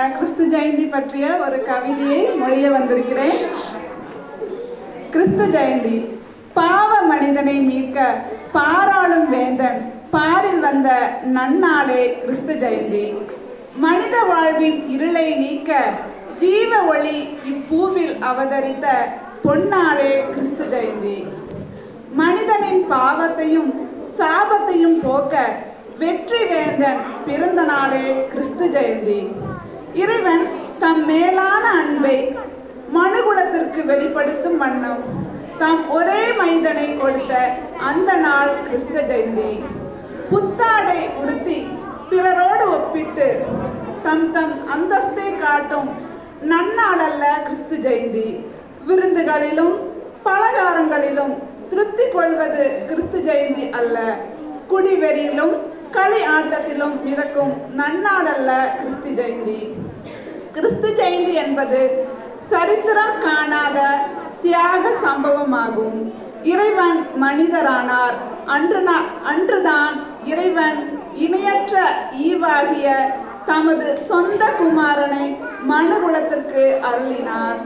கிறிஸ்து ஜெயந்தி பற்றிய ஒரு கவிதையை மொழிய வந்திருக்கிறேன் கிறிஸ்து ஜெயந்தி பாவ மனிதனை மீட்க பாராளும் வேந்தன் பாரில் வந்த நன்னாளே கிறிஸ்து ஜெயந்தி மனித வாழ்வின் இருளை நீக்க ஜீவ ஒளி இப்பூவில் அவதரித்த பொன்னாளே கிறிஸ்து ஜெயந்தி மனிதனின் பாவத்தையும் சாபத்தையும் போக்க வெற்றி வேந்தன் பிறந்த நாளே கிறிஸ்து ஜெயந்தி இறைவன் தம் மேலான அன்பை மனுகுலத்திற்கு வெளிப்படுத்தும் வண்ணம் தாம் ஒரே மைதனை கொடுத்த அந்த நாள் கிறிஸ்து ஜெயந்தி புத்தாடை உடுத்தி பிறரோடு ஒப்பிட்டு தம் தம் அந்தஸ்தை காட்டும் நன்னாளல்ல கிறிஸ்து ஜெயந்தி விருந்துகளிலும் பலகாரங்களிலும் திருப்தி கொள்வது கிறிஸ்து ஜெயந்தி அல்ல குடிவெறியிலும் களி ஆட்டத்திலும் மிதக்கும் நன்னாடல்ல கிறிஸ்து ஜெயந்தி கிறிஸ்து ஜெயந்தி என்பது சரித்திரம் காணாத தியாக சம்பவமாகும் இறைவன் மனிதரானார் அன்று நா- அன்றுதான் இறைவன் இணையற்ற ஈவாகிய தமது சொந்த குமாரனை மனுகுலத்திற்கு அருளினார்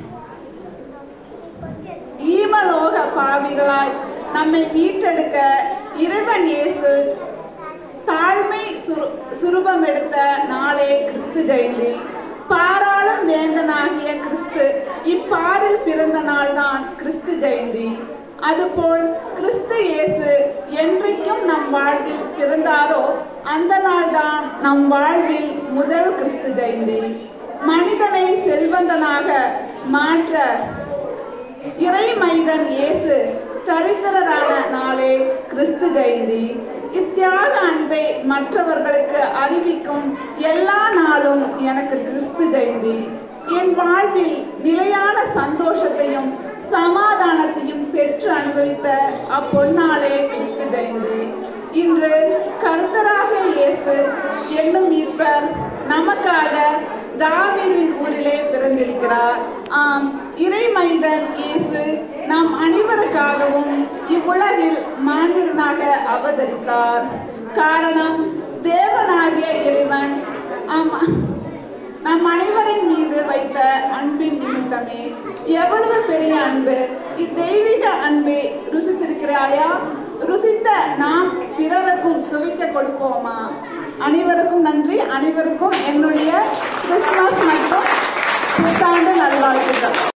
ஈமலோக பாவிகளாய் நம்மை மீட்டெடுக்க இறைவன் இயேசு தாழ்மை சுரு- சுரூபம் எடுத்த நாளே கிறிஸ்து ஜெயந்தி பாராளும் வேந்தனாகிய கிறிஸ்து இப்பாரில் பிறந்த நாள்தான் கிறிஸ்து ஜெயந்தி அதுபோல் கிறிஸ்து இயேசு என்றைக்கும் நம் வாழ்வில் பிறந்தாரோ அந்த நாள்தான் நம் வாழ்வில் முதல் கிறிஸ்து ஜெயந்தி மனிதனை செல்வந்தனாக மாற்ற இறை மைதன் இயேசு தரித்திரரான நாளே கிறிஸ்து ஜெயந்தி இத்தியாக அன்பை மற்றவர்களுக்கு அறிவிக்கும் எல்லா நாளும் எனக்கு கிறிஸ்து ஜெயந்தி என் வாழ்வில் நிலையான சந்தோஷத்தையும் சமாதானத்தையும் பெற்று அனுபவித்த அப்பொன்னாளே கிறிஸ்து ஜெயந்தி இன்று கர்த்தராக இயேசு என்னும் மீட்பர் நமக்காக தாவீதின் ஊரிலே பிறந்திருக்கிறார் ஆம் இறைமைதன் இயேசு நாம் அனைவருக்காகவும் இவ்வுலகில் மானிடனாக அவதரித்தார் காரணம் தேவனாகிய இறைவன் ஆமா நம் அனைவரின் மீது வைத்த அன்பின் நிமித்தமே எவ்வளவு பெரிய அன்பு இத்தெய்வீக அன்பை ருசித்திருக்கிறாயா ருசித்த நாம் பிறருக்கும் சுவைக்க கொடுப்போமா அனைவருக்கும் நன்றி அனைவருக்கும் என்னுடைய கிறிஸ்துமஸ் மற்றும் புத்தாண்டு நல்வாழ்த்துக்கள்